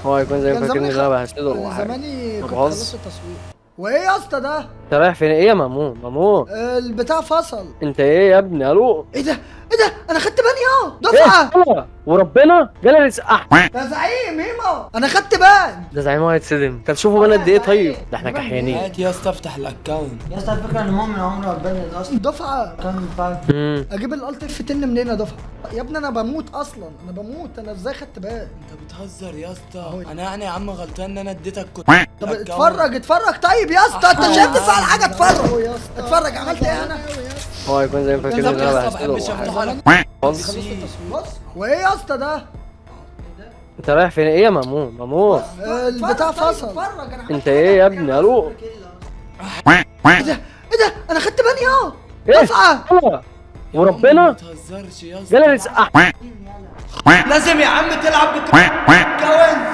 هو هيكون زي كان فاكرني زماني اللي انا خ- بحسده ولا كان حاجه زماني كنت بهزر. خلصت التصوير وايه يا اسطى ده انت رايح فين ايه يا مامون مامون البتاع فصل انت ايه يا ابني الو ايه ده ايه ده انا خدت بان يا دفعه ايه وربنا جالي اح ده زعيم هيما انا خدت بان ده زعيم هيتصدم طب شوفوا بنا قد ايه طيب ده احنا كحيانين هات يا اسطى افتح الاكونت يا اسطى الفكره ان مؤمن عمره ما اتبند اصلا دفعه كان فاهم امم اجيب الالت اف 10 منين يا دفعه يا ابني انا بموت اصلا انا بموت انا ازاي خدت بان انت بتهزر يا أهو. اسطى انا يعني يا عم غلطان ان انا اديتك كنت طب اتفرج اتفرج طيب يا اسطى انت شايف تفعل حاجه اتفرج اتفرج عملت ايه انا هو هيكون زي فاكرني اللي انا بحسده مش ولا هفتح حاجه على خالص بص وايه يا اسطى ده انت رايح فين ايه يا مامون مامون البتاع فصل انت ايه يا ابني الو ايه ده ايه ده انا خدت بان يا ايه دفعه هو ما وربنا تهزرش يا اسطى جالي اح لازم يا عم تلعب بالكون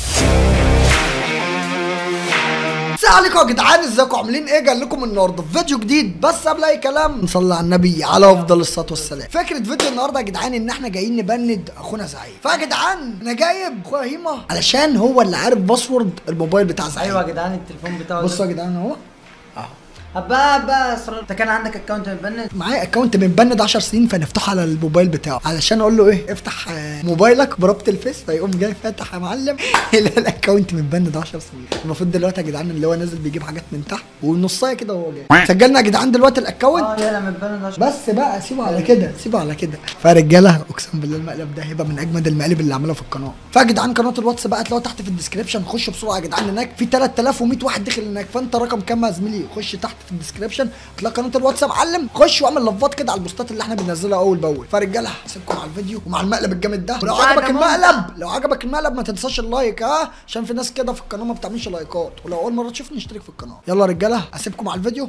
السلام عليكم يا جدعان ازيكم عاملين ايه جاي لكم النهارده في فيديو جديد بس قبل اي كلام نصلي على النبي على افضل الصلاه والسلام فكره فيديو النهارده يا جدعان ان احنا جايين نبند اخونا زعيم فيا جدعان انا جايب اخويا هيما علشان هو اللي عارف باسورد الموبايل بتاع زعيم ايوه يا جدعان التليفون بتاعه بصوا يا جدعان اهو هبقى بقى اسرار انت كان عندك اكونت متبند معايا اكونت متبند 10 سنين فنفتحه على الموبايل بتاعه علشان اقول له ايه افتح آه، موبايلك بربط الفيس فيقوم جاي فاتح يا معلم يلاقي الاكونت متبند 10 سنين المفروض دلوقتي يا جدعان اللي هو نازل بيجيب حاجات من تحت ونصايه كده وهو جاي سجلنا يا جدعان دلوقتي الاكونت اه يلا متبند عشان بس بقى سيبه على كده سيبه على كده فرجاله اقسم بالله المقلب ده هيبقى من اجمد المقالب اللي عملها في القناه فيا جدعان قناه الواتس بقى هتلاقوها تحت في الديسكربشن خش بسرعه يا جدعان هناك في 3100 واحد داخل هناك فانت رقم كام يا زميلي خش تحت في الديسكربشن هتلاقي قناه الواتس معلم خش واعمل لفات كده على البوستات اللي احنا بننزلها اول باول فرجاله هسيبكم على الفيديو ومع المقلب الجامد ده ولو مش عارف عجبك يا ماما. المقلب لو عجبك المقلب ما تنساش اللايك ها عشان في ناس كده في القناه ما بتعملش لايكات ولو اول مره تشوفني اشترك في القناه يلا يا رجاله هسيبكم على الفيديو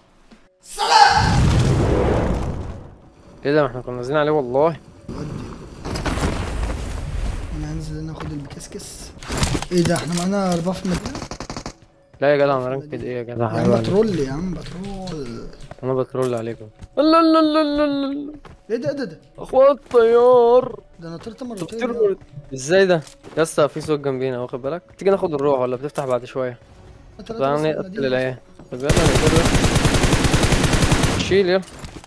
ايه ده ما احنا كنا نازلين عليه والله انا هنزل ناخد البكسكس ايه ده احنا معانا اربعه في المدينه لا يا جدع انا رانكد ايه يا جدع يا عم حيوان. بترول يا عم بترول انا بترول عليكم لا لا لا لا لا ايه ده ايه ده ده اخوات طيار ده انا طرت مرتين بتطير ازاي ده يا اسطى في صوت جنبينا واخد بالك تيجي ناخد الروح ولا بتفتح بعد شويه أنا طلعت تعالى بس من نقتل المدينة. العيال طب يلا نقتل يلا. شيل يلا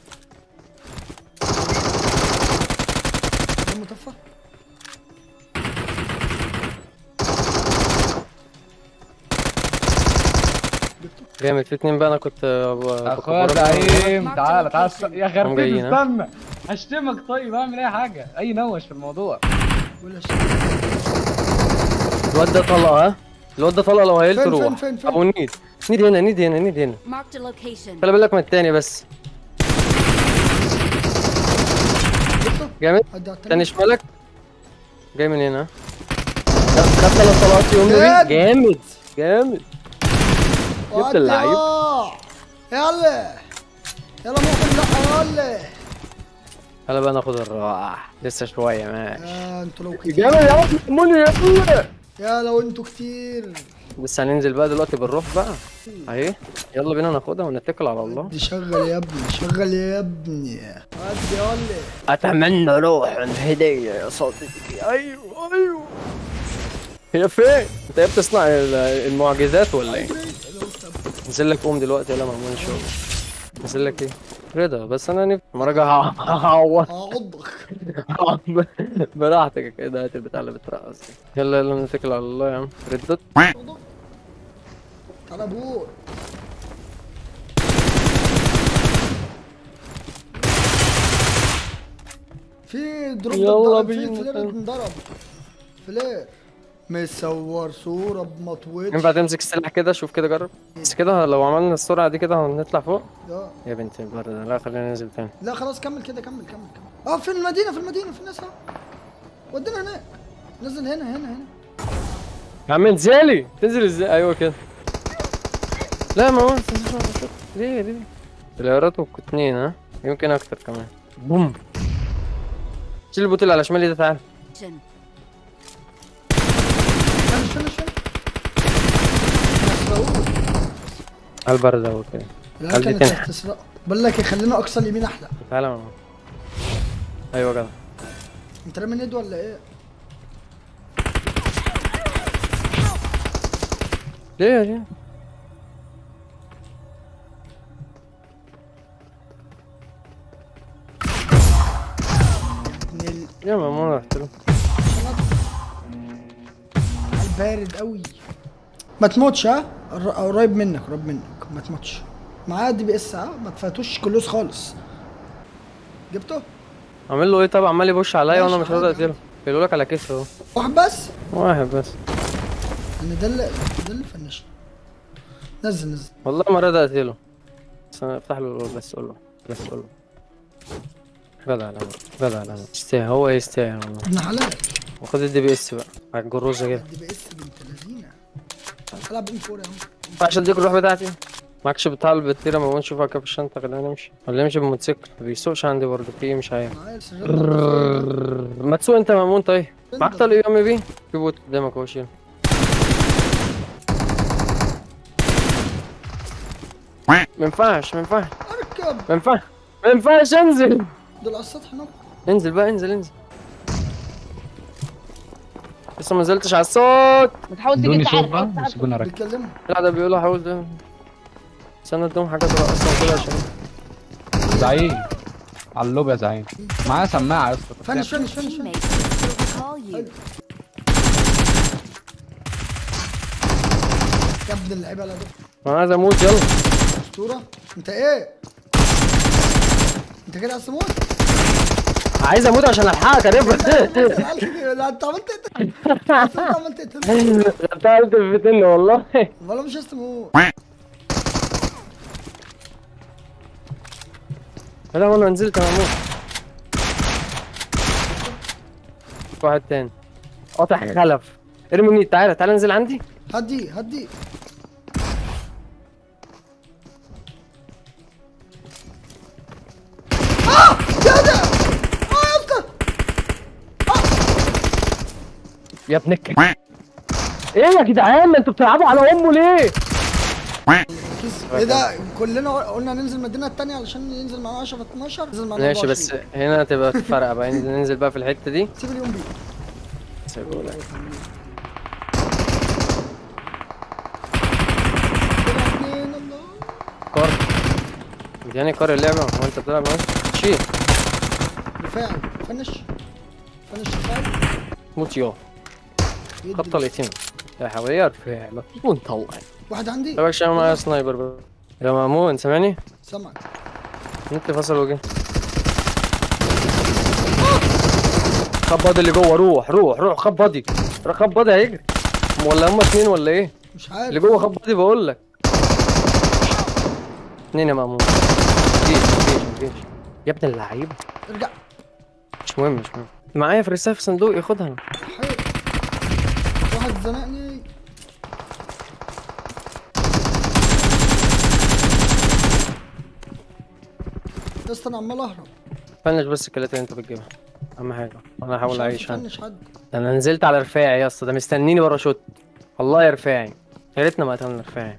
ده مطفى جامد في اتنين بقى انا كنت كنت اخويا بقرب- زعيم تعالى تعالى است- يا هم خربيت جايين، ها؟ استنى هشتمك طيب اعمل اي حاجه اي نوش في الموضوع ولا شيء الواد ده طلق ها الواد ده طلق لو هيلت فين- روح فين- فين- فين؟ ابو نيد نيد هنا نيد هنا نيد هنا Marked a location. خلي بالك من التاني بس جامد هدي على تاني التاني شمالك جاي من هنا لا خد ثلاث طلقات يوم جامد. جامد جامد جبت ودي اللعيب آه. يلا يلا ممكن لا يلا يلا بقى ناخد الراح لسه شويه ماشي يا انتوا لو كتير جامد يا عم مني يلا يا لو انتوا كتير بس هننزل بقى دلوقتي بالروح بقى اهي يلا بينا ناخدها ونتكل على الله دي شغل يا ابني شغل يا ابني ودي يلا اتمنى روح هديه يا صديقي ايوه ايوه هي فين؟ انت ايه بتصنع ال- المعجزات ولا ايه؟ نزل لك قوم دلوقتي يلا مأمون شغل نزل لك ايه؟ رضا بس انا نفسي المره الجايه هعوض هعضك براحتك كده هات البتاع اللي بترقص دي يلا يلا نتكل على الله يا عم ردت تعالى ابوي في دروب يلا اتضرب، في بينا. فلير انضرب فلير مصور صورة بمطوتش ينفع تمسك السلاح كده شوف كده جرب بس كده لو عملنا السرعه دي كده هنطلع فوق لا يا بنت البرد لا خلينا ننزل تاني لا خلاص كمل كده كمل كمل كمل اه في المدينة في المدينة في الناس اهو ودينا هناك نزل هنا هنا هنا يا عم انزلي تنزل ازاي ايوه كده لا ما هو ليه ليه طيارات اتنين ها يمكن اكتر كمان بوم شيل البوت اللي على شمالي ده تعال Action. فينش فينش فينش مسروق على البرد اهو كده لا خلي كانت تنحى. هتسرق بقول لك إيه، خلينا اقصى اليمين احلى تعالى يا ماما ايوه كده انت رامي ند ولا ايه؟ ليه ليه نل- يا ماما رحت له بارد قوي ما تموتش ها قر- قريب منك قريب منك ما تموتش معاه دي بي اس ها ما تفاتوش كلوز خالص جبته عامل له ايه طبعا عمال يبوش عليا وانا ماشي، مش راضي عادي. اقتله بيقولوا لك على كتف اهو واحد بس واحد بس ان ده اللي ده اللي فنشني نزل نزل والله ما راضي اقتله بس انا افتح له بس قول له بس قول له جدع لا جدع لا يستاهل هو يستاهل والله ابن حلال وخد الدي بي اس بقى على الجروزه كده دي بي اس بنت لذينه العب ام 4 يا عم ما ينفعش اديك الروح بتاعتي معكش بتاع البطيره ما نشوفها كده في الشنطه خلينا نمشي ولا نمشي بالموتوسيكل ما بيسوقش عندي برضه في ايه مش عارف معايا السجل ما تسوق انت مأمون طيب معاك طلق ام بي في بوت قدامك اهو شيل ما ينفعش ما ينفعش اركب ما ينفعش ما ينفعش انزل دول على السطح هناك انزل بقى انزل انزل لسه ما نزلتش على الصوت بتحاول ادوني تجيب صوت تعرف بقى تعرف- وسيبوني اركب بيتكلموا لا ده بيقولوا حاول ده استنى اديهم حاجات رقصة كده عشان زعيم على اللوب يا زعيم معايا سماعه يا اسطى فنش فنش فنش فنش. يا ابن اللعيبه لا ده انا عايز اموت يلا اسطوره انت ايه انت كده عايز تموت عايز اموت عشان الحقك يا رفا لا انت عملت ايه انت عملت ايه انت عملت الفتن والله والله مش عايز تموت لا وانا نزلت انا اموت واحد تاني قاطع خلف ارمي مني تعالى تعالى انزل عندي هدي هدي اه يا ده اه يا اسطى يا ابن الك ايه يا جدعان انتوا بتلعبوا على امه ليه ايه ده كلنا قلنا ننزل المدينه الثانيه علشان ينزل معانا 10 12 ننزل معانا ماشي بس 24. هنا تبقى فرقه بقى ننزل ننزل بقى في الحته دي سيب اليوم بيه سيبهولك. كده اتنين الله كار اديني كار اللعبه هو انت بتلعب معاه شيل دفاعي فنش فنش دفاعي موت يا يدي. خط طلقتين يا حوالي ارفع ونطلع واحد عندي طب عشان معايا سنايبر بقى يا مامون سامعني؟ سمعك انت فصل وجه خبط اللي جوه روح روح روح خبطي روح خبطي هيجري ولا هما اتنين ولا ايه؟ مش عارف اللي جوه خبطي بقول لك اتنين يا مامون مفيش مفيش مفيش يا ابن اللعيبه ارجع مش مهم مش مهم معايا في الرسالة في صندوق ياخدها حي واحد زنقني يا اسطى انا عمال اهرب فنش بس الكلات اللي انت بتجيبها اهم حاجه انا هحاول مش عارف اعيش انا افنش حد ده انا نزلت على رفاعي يا اسطى ده مستنيني ورا شوت والله يا رفاعي يا ريتنا ما قتلنا رفاعي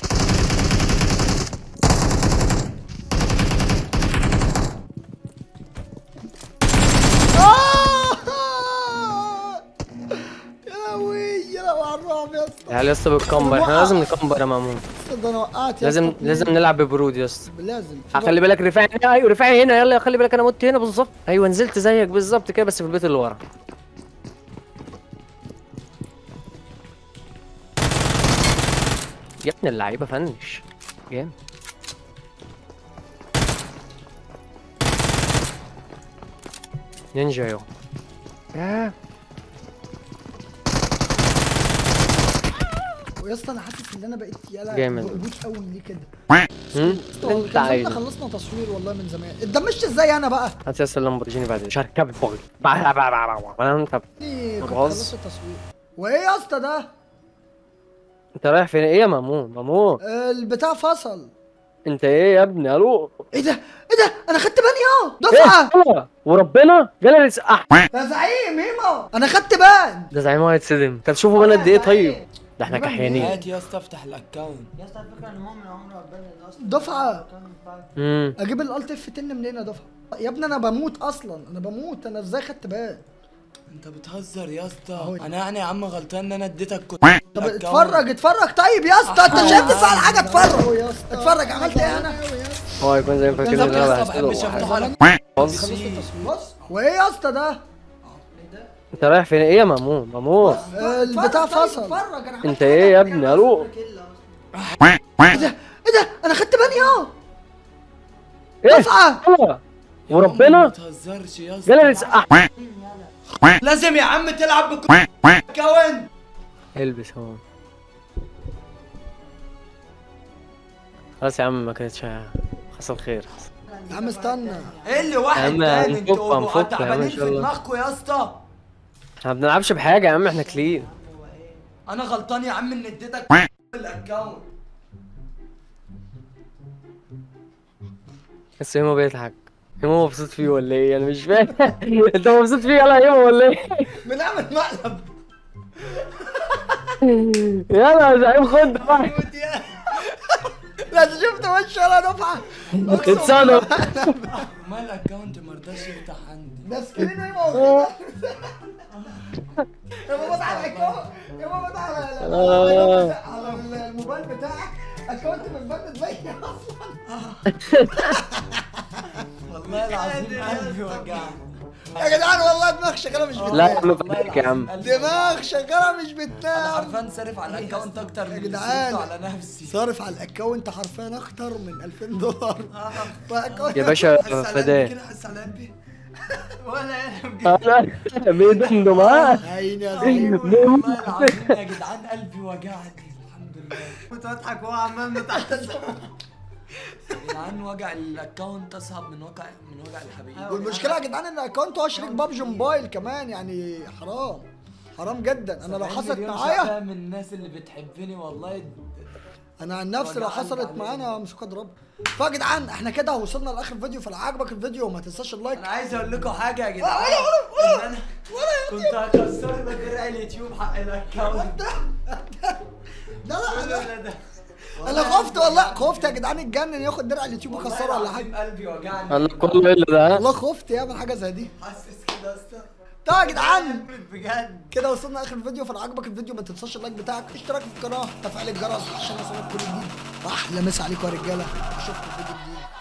آه! يا لهوي يا لهوي على الرعب يا اسطى يعني يا اسطى بالكمبر احنا لازم نكمبر يا مامون ده انا وقعت يا لازم اسطى لازم نلعب ببرود يا اسطى لازم خلي بالك رفاعي هنا ايوه رفاعي هنا يلا خلي بالك انا مت هنا بالظبط ايوه نزلت زيك بالظبط كده بس في البيت اللي ورا يا ابن اللعيبه فنش جامد نينجا يو ياه ويا اسطى انا حاسس ان انا بقيت يلا جامد. بقبوط قوي ليه كده هم؟ والله انت كان زمان عايز خلصنا تصوير والله من زمان اتدمجت ازاي انا بقى هات يا اسطى اللامبورجيني بعد مش هركب البغل انا انت إيه، كنت باظ. خلصت التصوير وايه يا اسطى ده انت رايح فين ايه يا مامون مامون البتاع فصل انت ايه يا ابني الو ايه ده ايه ده انا خدت بان يا ايه دفعه هو؟ وربنا جالي اح يا زعيم هيما انا خدت بان ده زعيم هيتصدم طب شوفوا بنا قد ايه طيب ده احنا كحيانين هات يا اسطى افتح الاكونت يا اسطى الفكره ان مؤمن عمره ما اتبنى اصلا دفعه امم اجيب الالت اف 10 منين يا دفعه يا ابني انا بموت اصلا انا بموت انا ازاي خدت بان انت بتهزر يا أهو. اسطى انا يعني يا عم غلطان ان انا اديتك كنت طب اتفرج اتفرج طيب يا اسطى انت شايف تفعل حاجه اتفرج اتفرج عملت ايه انا هو يكون زي ما فاكر ان انا بحسده مش وحاجة. هفتح لك بص بص وايه يا اسطى ده انت رايح فين ايه يا مامون مامون البتاع فصل انت ايه يا ابني الو ايه ده ايه ده انا خدت بالي اهو ايه دفعه هو ما وربنا تهزرش يا جالي اسطى لسه أح... لازم يا عم تلعب بالكون البس هون خلاص يا عم ما كانتش حصل خير يا عم استنى ايه اللي واحد يا عم تاني هنفك انتوا هنفك يا عم تعبانين إن في شاء الله. دماغكم يا اسطى احنا ما بنلعبش بحاجه يا عم احنا كلين انا غلطان يا عم ان اديتك الاكونت بس هيمو بيضحك هيمو مبسوط فيه ولا ايه انا مش فاهم انت مبسوط فيه يلا هيمو ولا ايه بنعمل مقلب يلا يا زعيم خد بقى لا انت شفت وش ولا دفعه اتصنع ما الاكونت ما رضاش يفتح عندي ده سكرين ايه موجود يا بابا تعالى الاكونت يا بابا تعالى على- على الموبايل بتاعك اكونت متبدد بيا اصلا والله العظيم قلبي وجعني يا جدعان والله دماغ شغاله مش لا يا بتنام عم فاكرك يا عم دماغ شغاله مش انا بتنام عارفان صارف على الاكونت اكتر من اللي جدعان. صرفته على نفسي صارف على الاكونت حرفيا اكتر من 2000 دولار فأكونت- يا باشا حس على فداه قلبي كده حس على قلبي ولا انا بيدندم ها عيني يا زعيم والله العظيم يا جدعان قلبي وجعني الحمد لله كنت بضحك وهو عمال متعصب يا جدعان وجع الاكونت اصعب من وجع من وجع الحبيب والمشكله يا جدعان ان الاكونت هو شريك بابجي موبايل كمان يعني حرام حرام جدا انا لو حصلت معايا من الناس اللي بتحبني والله انا عن نفسي لو وجعان حصلت عليك. معانا امسك اضرب فيا جدعان احنا كده وصلنا لاخر الفيديو فلو عجبك الفيديو ما تنساش اللايك انا عايز اقول لكم حاجه يا جدعان ولا- ولا- إن انا كنت هكسر لك درع اليوتيوب حق الاكونت لا لا انا ده ده انا خفت والله خفت يا جدعان اتجنن ياخد درع اليوتيوب ويكسره ولا حاجه قلبي وجعني الله كله الا ده ها والله خفت يعمل حاجه زي دي حاسس كده اصلا طيب يا جدعان بجد كده وصلنا لاخر الفيديو فلو عجبك الفيديو ما تنساش اللايك بتاعك اشتراك في القناه تفعيل الجرس عشان يوصلك كل جديد واحلى مسا عليكم يا رجاله اشوفكم في فيديو جديد